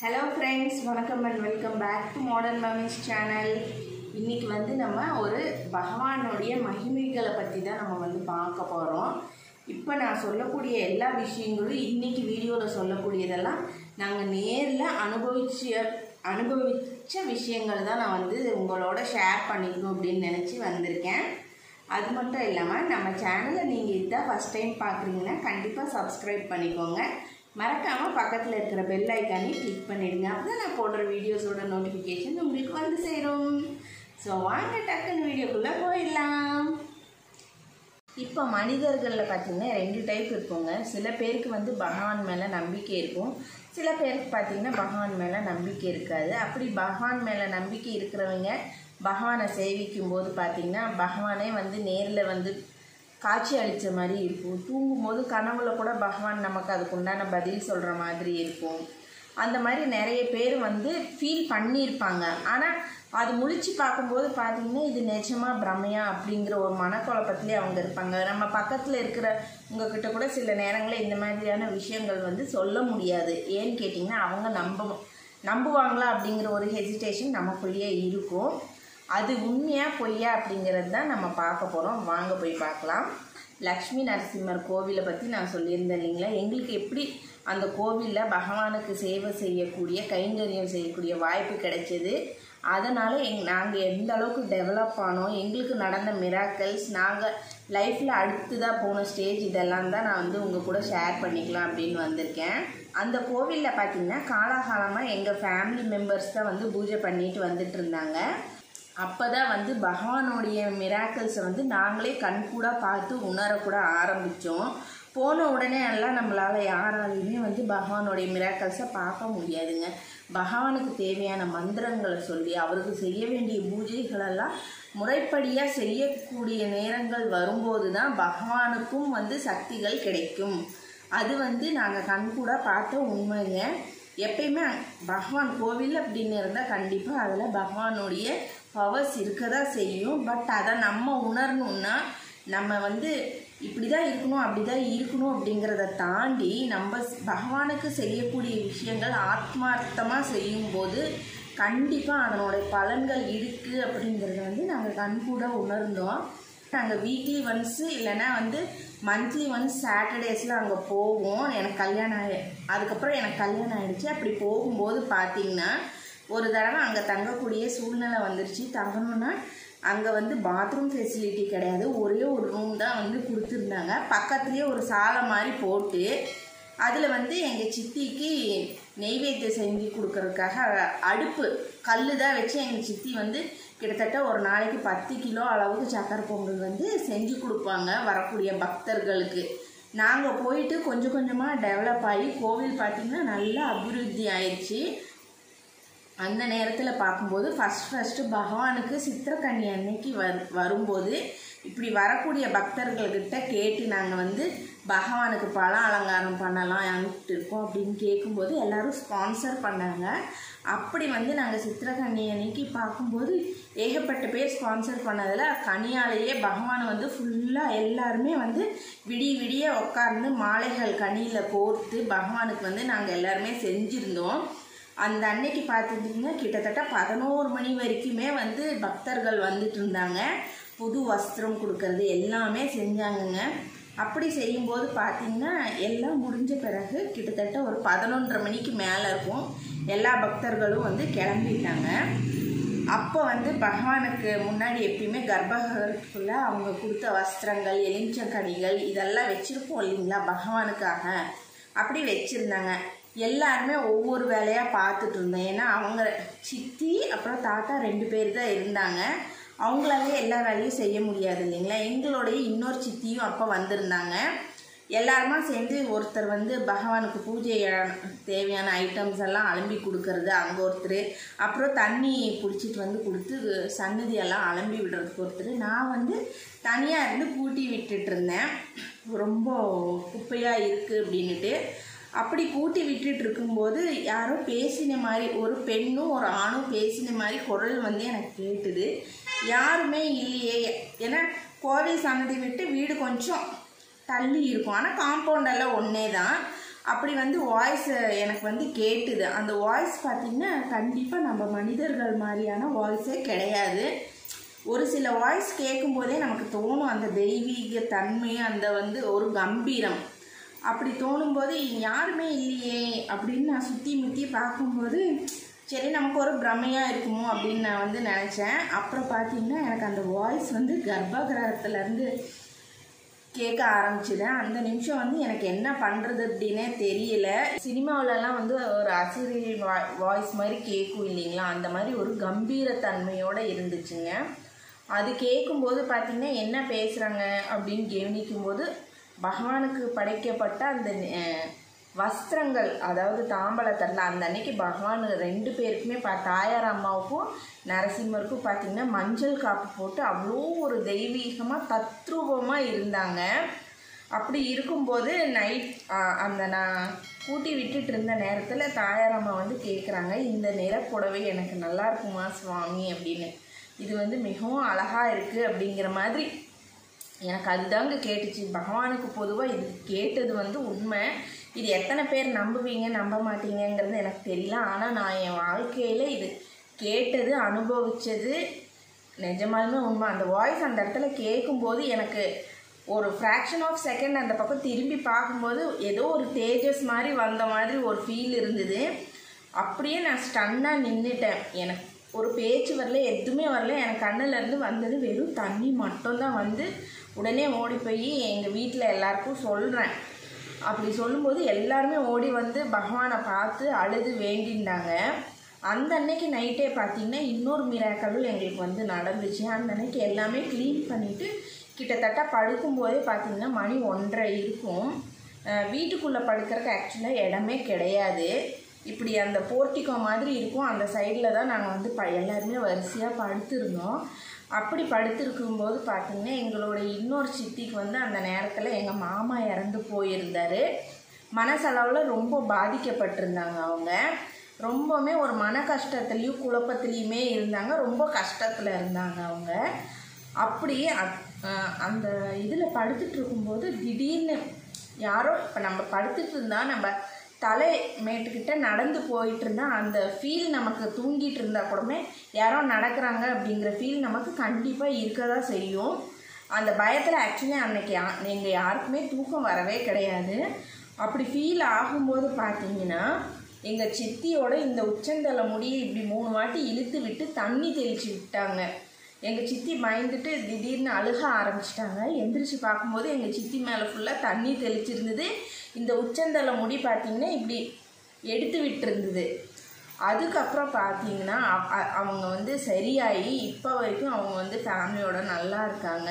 hello friends வணக்கம் and welcome back to modern mummies channel இன்னைக்கு வந்து நம்ம ஒரு பகவானுடைய மகிமைகளை பற்றி தான் நம்ம வந்து பார்க்க போகிறோம் இப்போ நான் சொல்லக்கூடிய எல்லா விஷயங்களும் இன்னைக்கு வீடியோவில் சொல்லக்கூடியதெல்லாம் நாங்கள் நேரில் அனுபவிச்ச அனுபவிச்ச விஷயங்கள் தான் நான் வந்து உங்களோட ஷேர் பண்ணிக்கணும் அப்படின்னு நினச்சி வந்திருக்கேன் அது மட்டும் இல்லாமல் நம்ம சேனலை நீங்கள் இதுதான் ஃபஸ்ட் டைம் பார்க்குறீங்கன்னா கண்டிப்பாக சப்ஸ்கிரைப் பண்ணிக்கோங்க மறக்காமல் பக்கத்தில் இருக்கிற பெல் ஐக்கானையும் கிளிக் பண்ணிடுங்க அப்போ நான் போடுற வீடியோஸோட நோட்டிஃபிகேஷன் உங்களுக்கு வந்து சேரும் ஸோ வாங்க டக்குன்னு வீடியோக்குள்ளே போயிடலாம் இப்போ மனிதர்களில் பார்த்தீங்கன்னா ரெண்டு டைப் இருக்குங்க சில பேருக்கு வந்து பகவான் மேலே நம்பிக்கை இருக்கும் சில பேருக்கு பார்த்தீங்கன்னா பகவான் மேலே நம்பிக்கை இருக்காது அப்படி பகவான் மேலே நம்பிக்கை இருக்கிறவங்க பகவானை சேவிக்கும் போது பார்த்தீங்கன்னா பகவானே வந்து நேரில் வந்து காட்சி அளித்த மாதிரி இருக்கும் தூங்கும்போது கனவுல கூட பகவான் நமக்கு அதுக்கு உண்டான பதில் சொல்கிற மாதிரி இருக்கும் அந்த மாதிரி நிறைய பேர் வந்து ஃபீல் பண்ணியிருப்பாங்க ஆனால் அது முழிச்சு பார்க்கும்போது பார்த்தீங்கன்னா இது நிஜமாக பிரமையா அப்படிங்கிற ஒரு மனக்குழப்பத்திலே அவங்க இருப்பாங்க நம்ம பக்கத்தில் இருக்கிற உங்ககிட்ட கூட சில நேரங்களில் இந்த மாதிரியான விஷயங்கள் வந்து சொல்ல முடியாது ஏன்னு கேட்டிங்கன்னா அவங்க நம்ப நம்புவாங்களா அப்படிங்கிற ஒரு ஹெசிடேஷன் நமக்குள்ளேயே இருக்கும் அது உண்மையா பொய்யா அப்படிங்கிறது தான் நம்ம பார்க்க போகிறோம் வாங்க போய் பார்க்கலாம் லக்ஷ்மி நரசிம்மர் கோவிலை பற்றி நான் சொல்லியிருந்தேன் இல்லைங்களா எங்களுக்கு எப்படி அந்த கோவிலில் பகவானுக்கு சேவை செய்யக்கூடிய கைங்கரியம் செய்யக்கூடிய வாய்ப்பு கிடைச்சது அதனால் எங் நாங்கள் எந்த அளவுக்கு டெவலப் ஆனோம் எங்களுக்கு நடந்த மிராக்கல்ஸ் நாங்கள் லைஃப்பில் அடுத்ததாக போன ஸ்டேஜ் இதெல்லாம் தான் நான் வந்து உங்கள் கூட ஷேர் பண்ணிக்கலாம் அப்படின்னு வந்திருக்கேன் அந்த கோவிலில் பார்த்தீங்கன்னா காலாகாலமாக எங்கள் ஃபேமிலி மெம்பர்ஸ் தான் வந்து பூஜை பண்ணிட்டு வந்துட்டு இருந்தாங்க அப்போ தான் வந்து பகவானுடைய மிராக்கிள்ஸை வந்து நாங்களே கண்கூட பார்த்து உணரக்கூட ஆரம்பித்தோம் போன உடனே எல்லாம் நம்மளால் யாராலையுமே வந்து பகவானுடைய மிராக்கல்ஸை பார்க்க முடியாதுங்க பகவானுக்கு தேவையான மந்திரங்களை சொல்லி அவருக்கு செய்ய வேண்டிய பூஜைகளெல்லாம் முறைப்படியாக செய்யக்கூடிய நேரங்கள் வரும்போது தான் பகவானுக்கும் வந்து சக்திகள் கிடைக்கும் அது வந்து நாங்கள் கண்கூட பார்த்த உண்மைங்க எப்பயுமே பகவான் கோவில் அப்படின்னு இருந்தால் கண்டிப்பாக அதில் பகவானுடைய பவர்ஸ் இருக்க தான் செய்யும் பட் அதை நம்ம உணரணுன்னா நம்ம வந்து இப்படி தான் இருக்கணும் அப்படி தான் இருக்கணும் அப்படிங்கிறத தாண்டி நம்ம பகவானுக்கு செய்யக்கூடிய விஷயங்கள் ஆத்மார்த்தமாக செய்யும்போது கண்டிப்பாக அதனுடைய பலன்கள் இருக்குது அப்படிங்கிறத வந்து நாங்கள் கண்கூட உணர்ந்தோம் நாங்கள் வீக்லி ஒன்ஸு இல்லைன்னா வந்து மந்த்லி ஒன்ஸ் சாட்டர்டேஸில் அங்கே போவோம் எனக்கு கல்யாணம் ஆகி அதுக்கப்புறம் எனக்கு கல்யாணம் ஆகிடுச்சு அப்படி போகும்போது பார்த்தீங்கன்னா ஒரு தடவை அங்கே தங்கக்கூடிய சூழ்நிலை வந்துருச்சு தங்கணும்னா அங்கே வந்து பாத்ரூம் ஃபெசிலிட்டி கிடையாது ஒரே ஒரு ரூம் தான் வந்து கொடுத்துருந்தாங்க பக்கத்துலேயே ஒரு சாலை மாதிரி போட்டு அதில் வந்து எங்கள் சித்திக்கு நெய்வேத்தியம் செஞ்சு கொடுக்கறதுக்காக அடுப்பு கல் தான் வச்சு எங்கள் சித்தி வந்து கிட்டத்தட்ட ஒரு நாளைக்கு பத்து கிலோ அளவுக்கு சக்கரை பொங்கல் வந்து செஞ்சு கொடுப்பாங்க வரக்கூடிய பக்தர்களுக்கு நாங்கள் போயிட்டு கொஞ்சம் கொஞ்சமாக டெவலப் ஆகி கோவில் பார்த்திங்கன்னா நல்லா அபிவிருத்தி ஆயிடுச்சு அந்த நேரத்தில் பார்க்கும்போது ஃபஸ்ட் ஃபஸ்ட்டு பகவானுக்கு சித்திரக்கண்ணி அன்னைக்கு வர் வரும்போது இப்படி வரக்கூடிய பக்தர்கள்கிட்ட கேட்டு நாங்கள் வந்து பகவானுக்கு பழ அலங்காரம் பண்ணலாம் இருக்கோம் அப்படின்னு கேட்கும்போது எல்லோரும் ஸ்பான்சர் பண்ணாங்க அப்படி வந்து நாங்கள் சித்திரக்கண்ணி அன்னைக்கு பார்க்கும்போது ஏகப்பட்ட பேர் ஸ்பான்சர் பண்ணதில் கனியாலேயே பகவான் வந்து ஃபுல்லாக எல்லாருமே வந்து விடிய விடிய உட்கார்ந்து மாலைகள் கனியில் கோர்த்து பகவானுக்கு வந்து நாங்கள் எல்லாருமே செஞ்சுருந்தோம் அந்த அன்னைக்கு பார்த்துட்டிங்கன்னா கிட்டத்தட்ட பதினோரு மணி வரைக்குமே வந்து பக்தர்கள் வந்துட்டு இருந்தாங்க புது வஸ்திரம் கொடுக்கறது எல்லாமே செஞ்சாங்கங்க அப்படி செய்யும்போது பார்த்திங்கன்னா எல்லாம் முடிஞ்ச பிறகு கிட்டத்தட்ட ஒரு பதினொன்றரை மணிக்கு மேலே இருக்கும் எல்லா பக்தர்களும் வந்து கிளம்பிட்டாங்க அப்போ வந்து பகவானுக்கு முன்னாடி எப்பயுமே கர்ப்பகிரகத்துக்குள்ளே அவங்க கொடுத்த வஸ்திரங்கள் எலிஞ்சக்கனிகள் இதெல்லாம் வச்சுருப்போம் இல்லைங்களா பகவானுக்காக அப்படி வச்சுருந்தாங்க எல்லாருமே ஒவ்வொரு வேலையாக பார்த்துட்டு இருந்தோம் ஏன்னா அவங்க சித்தி அப்புறம் தாத்தா ரெண்டு பேர் தான் இருந்தாங்க அவங்களாலே எல்லா வேலையும் செய்ய முடியாது இல்லைங்களா எங்களுடைய இன்னொரு சித்தியும் அப்போ வந்திருந்தாங்க எல்லாருமா சேர்ந்து ஒருத்தர் வந்து பகவானுக்கு பூஜை தேவையான ஐட்டம்ஸ் எல்லாம் அலம்பி கொடுக்கறது அங்கே ஒருத்தர் அப்புறம் தண்ணி பிடிச்சிட்டு வந்து கொடுத்து சன்னதியெல்லாம் அலம்பி விடுறதுக்கு ஒருத்தர் நான் வந்து தனியாக இருந்து கூட்டி விட்டுட்டு இருந்தேன் ரொம்ப குப்பையாக இருக்குது அப்படின்ட்டு அப்படி கூட்டி விட்டுட்டு இருக்கும்போது யாரோ பேசின மாதிரி ஒரு பெண்ணும் ஒரு ஆணும் பேசின மாதிரி குரல் வந்து எனக்கு கேட்டுது யாருமே இல்லையே ஏன்னா கோவில் சன்னதி விட்டு வீடு கொஞ்சம் தள்ளி இருக்கும் ஆனால் காம்பவுண்டெல்லாம் ஒன்றே தான் அப்படி வந்து வாய்ஸ் எனக்கு வந்து கேட்டுது அந்த வாய்ஸ் பார்த்திங்கன்னா கண்டிப்பாக நம்ம மனிதர்கள் மாதிரியான வாய்ஸே கிடையாது ஒரு சில வாய்ஸ் கேட்கும்போதே நமக்கு தோணும் அந்த தெய்வீக தன்மை அந்த வந்து ஒரு கம்பீரம் அப்படி தோணும்போது யாருமே இல்லையே அப்படின்னு நான் சுற்றி முற்றி பார்க்கும்போது சரி நமக்கு ஒரு பிரமையாக இருக்குமோ அப்படின்னு நான் வந்து நினச்சேன் அப்புறம் பார்த்தீங்கன்னா எனக்கு அந்த வாய்ஸ் வந்து கர்ப்பகிரகத்துலேருந்து கேட்க ஆரம்பிச்சிட்டேன் அந்த நிமிஷம் வந்து எனக்கு என்ன பண்ணுறது அப்படின்னே தெரியல சினிமாவிலலாம் வந்து ஒரு அசிரியல் வாய்ஸ் மாதிரி கேட்கும் இல்லைங்களா அந்த மாதிரி ஒரு கம்பீரத்தன்மையோடு இருந்துச்சுங்க அது கேட்கும்போது பார்த்திங்கன்னா என்ன பேசுகிறாங்க அப்படின்னு கவனிக்கும்போது பகவானுக்கு படைக்கப்பட்ட அந்த அஹ், வஸ்திரங்கள் அதாவது தாம்பலத்தட்டில் அந்த அன்னைக்கு பகவான் ரெண்டு பேருக்குமே பா தாயார் அம்மாவுக்கும் நரசிம்மருக்கும் பார்த்திங்கன்னா மஞ்சள் காப்பு போட்டு அவ்வளோ ஒரு தெய்வீகமாக தத்ரூபமாக இருந்தாங்க அப்படி இருக்கும்போது நைட் அந்த நான் கூட்டி விட்டுட்டு இருந்த நேரத்தில் தாயார் அம்மா வந்து கேட்குறாங்க இந்த நிற புடவை எனக்கு நல்லா இருக்குமா சுவாமி அப்படின்னு இது வந்து மிகவும் அழகாக இருக்குது அப்படிங்கிற மாதிரி எனக்கு அதுதாங்க கேட்டுச்சு பகவானுக்கு பொதுவாக இது கேட்டது வந்து உண்மை இது எத்தனை பேர் நம்புவீங்க நம்ப மாட்டீங்கங்கிறது எனக்கு தெரியல ஆனால் நான் என் வாழ்க்கையில் இது கேட்டது அனுபவித்தது நிஜமாலுமே உண்மை அந்த வாய்ஸ் அந்த இடத்துல கேட்கும்போது எனக்கு ஒரு ஃப்ராக்ஷன் ஆஃப் செகண்ட் அந்த பக்கம் திரும்பி பார்க்கும்போது ஏதோ ஒரு தேஜஸ் மாதிரி வந்த மாதிரி ஒரு ஃபீல் இருந்தது அப்படியே நான் ஸ்டன்னாக நின்றுட்டேன் எனக்கு ஒரு பேச்சு வரல எதுவுமே வரல எனக்கு கண்ணுல இருந்து வந்தது வெறும் தண்ணி மட்டும்தான் வந்து உடனே ஓடி போய் எங்கள் வீட்டில் எல்லாருக்கும் சொல்கிறேன் அப்படி சொல்லும்போது எல்லாருமே ஓடி வந்து பகவானை பார்த்து அழுது வேண்டிண்டாங்க அந்த அன்னைக்கு நைட்டே பார்த்தீங்கன்னா இன்னொரு மிராக்களும் எங்களுக்கு வந்து நடந்துச்சு அந்த அன்னைக்கு எல்லாமே க்ளீன் பண்ணிவிட்டு கிட்டத்தட்ட படுக்கும்போதே பார்த்தீங்கன்னா மணி ஒன்றரை இருக்கும் அஹ் வீட்டுக்குள்ளே படுக்கிறதுக்கு ஆக்சுவலாக இடமே கிடையாது இப்படி அந்த போர்ட்டிகோ மாதிரி இருக்கும் அந்த சைடில் தான் நாங்கள் வந்து ப எல்லாருமே வரிசையாக படுத்திருந்தோம் அப்படி படுத்திருக்கும்போது பார்த்தீங்கன்னா எங்களோட இன்னொரு சித்திக்கு வந்து அந்த நேரத்தில் எங்கள் மாமா இறந்து போயிருந்தார் மனசளவில் ரொம்ப பாதிக்கப்பட்டிருந்தாங்க அவங்க ரொம்பவுமே ஒரு மன கஷ்டத்துலேயும் குழப்பத்துலேயுமே இருந்தாங்க ரொம்ப கஷ்டத்தில் இருந்தாங்க அவங்க அப்படியே அத்- அஹ் அந்த இதில் படுத்துட்டு இருக்கும்போது திடீர்னு யாரோ இப்போ நம்ம படுத்துட்டு இருந்தா நம்ம தலை மேட்டுக்கிட்ட நடந்து போயிட்டு இருந்தா அந்த ஃபீல் நமக்கு தூங்கிட்டு இருந்தா கூடமே யாரோ நடக்கிறாங்க அப்படிங்கிற ஃபீல் நமக்கு கண்டிப்பாக இருக்க தான் செய்யும் அந்த பயத்தில் ஆக்சுவலி அன்னைக்கு யா எங்கள் யாருக்குமே தூக்கம் வரவே கிடையாது அப்படி ஃபீல் ஆகும்போது பார்த்தீங்கன்னா எங்கள் சித்தியோட இந்த உச்சந்தலை முடியை இப்படி மூணு வாட்டி இழுத்து விட்டு தண்ணி தெளித்து விட்டாங்க எங்கள் சித்தி பயந்துட்டு திடீர்னு அழுக ஆரம்பிச்சிட்டாங்க எந்திரிச்சு பார்க்கும்போது எங்கள் சித்தி மேலே ஃபுல்லாக தண்ணி தெளிச்சிருந்தது இந்த உச்சந்தலை முடி பார்த்தீங்கன்னா இப்படி எடுத்து விட்டுருந்தது அதுக்கப்புறம் பார்த்தீங்கன்னா அவ- அ- அவங்க வந்து சரியாகி இப்போ வரைக்கும் அவங்க வந்து ஃபேமிலியோட நல்லா இருக்காங்க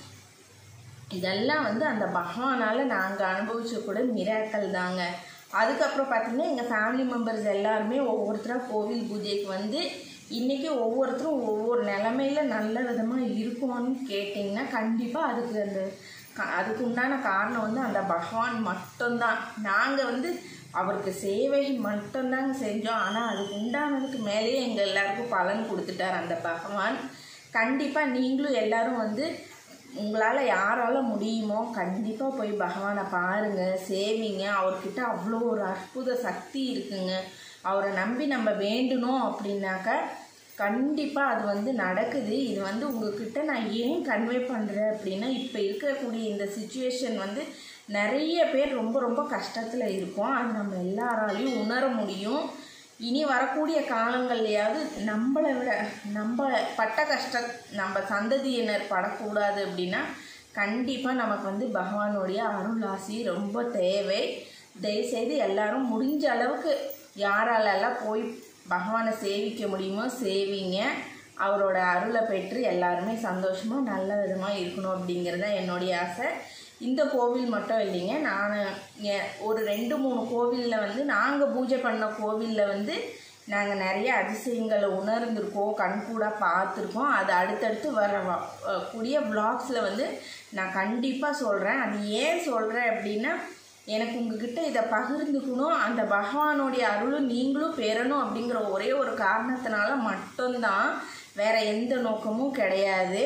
இதெல்லாம் வந்து அந்த பகவானால் நாங்கள் அனுபவிச்ச கூட மிராக்கள் தாங்க அதுக்கப்புறம் பார்த்தீங்கன்னா எங்கள் ஃபேமிலி மெம்பர்ஸ் எல்லாருமே ஒவ்வொருத்தராக கோவில் பூஜைக்கு வந்து இன்றைக்கி ஒவ்வொருத்தரும் ஒவ்வொரு நிலமையில நல்ல விதமாக இருக்கும்னு கேட்டிங்கன்னா கண்டிப்பாக அதுக்கு அந்த க- அதுக்கு உண்டான காரணம் வந்து அந்த பகவான் மட்டும்தான் நாங்கள் வந்து அவருக்கு சேவை மட்டும்தாங்க செஞ்சோம் ஆனால் அதுக்கு உண்டானதுக்கு மேலேயே எங்கள் எல்லாருக்கும் பலன் கொடுத்துட்டார் அந்த பகவான் கண்டிப்பாக நீங்களும் எல்லாரும் வந்து உங்களால் யாரால முடியுமோ கண்டிப்பாக போய் பகவானை பாருங்க சேவிங்க அவர்கிட்ட அவ்வளோ ஒரு அற்புத சக்தி இருக்குங்க அவரை நம்பி நம்ம வேண்டணும் அப்படின்னாக்க கண்டிப்பாக அது வந்து நடக்குது இது வந்து உங்ககிட்ட நான் ஏன் கன்வே பண்ணுறேன் அப்படின்னா இப்போ இருக்கக்கூடிய இந்த சுச்சுவேஷன் வந்து நிறைய பேர் ரொம்ப ரொம்ப கஷ்டத்தில் இருக்கோம் அது நம்ம எல்லாராலையும் உணர முடியும் இனி வரக்கூடிய காலங்கள்லையாவது நம்மளை விட நம்ம பட்ட கஷ்டம் நம்ம சந்ததியினர் படக்கூடாது அப்படின்னா கண்டிப்பாக நமக்கு வந்து பகவானுடைய அருளாசி ரொம்ப தேவை தயவுசெய்து எல்லாரும் முடிஞ்ச அளவுக்கு யாராலெல்லாம் போய் பகவானை சேவிக்க முடியுமோ சேவிங்க அவரோட அருளை பெற்று எல்லாருமே சந்தோஷமாக நல்ல விதமாக இருக்கணும் அப்படிங்கிறது தான் என்னுடைய ஆசை இந்த கோவில் மட்டும் இல்லைங்க நான் எ- ஒரு ரெண்டு மூணு கோவிலில் வந்து நாங்கள் பூஜை பண்ண கோவிலில் வந்து நாங்கள் நிறைய அதிசயங்களை உணர்ந்திருக்கோம் கண்கூடாக பார்த்துருக்கோம் அது அடுத்தடுத்து வர வ- அஹ் கூடிய வ்ளாக்ஸில் வந்து நான் கண்டிப்பாக சொல்கிறேன் அது ஏன் சொல்கிறேன் அப்படின்னா எனக்கு உங்ககிட்ட இதை பகிர்ந்துக்கணும் அந்த பகவானுடைய அருளும் நீங்களும் பெறணும் அப்படிங்கிற ஒரே ஒரு காரணத்தினால மட்டும்தான் வேற எந்த நோக்கமும் கிடையாது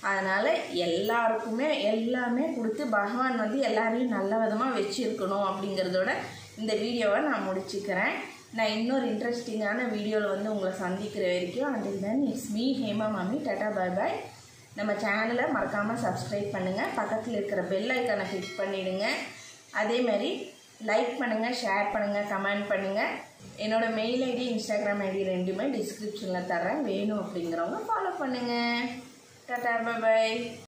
அதனால் எல்லாருக்குமே எல்லாமே கொடுத்து பகவான் வந்து எல்லாரையும் நல்ல விதமாக வச்சுருக்கணும் அப்படிங்கிறதோட இந்த வீடியோவை நான் முடிச்சுக்கிறேன் நான் இன்னொரு இன்ட்ரெஸ்டிங்கான வீடியோவில் வந்து உங்களை சந்திக்கிற வரைக்கும் until then it's me Hema மாமி டாடா பாய் பாய் நம்ம சேனலை மறக்காமல் சப்ஸ்கிரைப் பண்ணுங்கள் பக்கத்தில் இருக்கிற பெல் ஐக்கானை கிளிக் பண்ணிவிடுங்க அதே மாதிரி லைக் பண்ணுங்கள் ஷேர் பண்ணுங்கள் கமெண்ட் பண்ணுங்கள் என்னோடய மெயில் ஐடி இன்ஸ்டாகிராம் ஐடி ரெண்டுமே டிஸ்கிரிப்ஷனில் தரேன் வேணும் அப்படிங்கிறவங்க ஃபாலோ பண்ணுங்கள் டாடா பாய்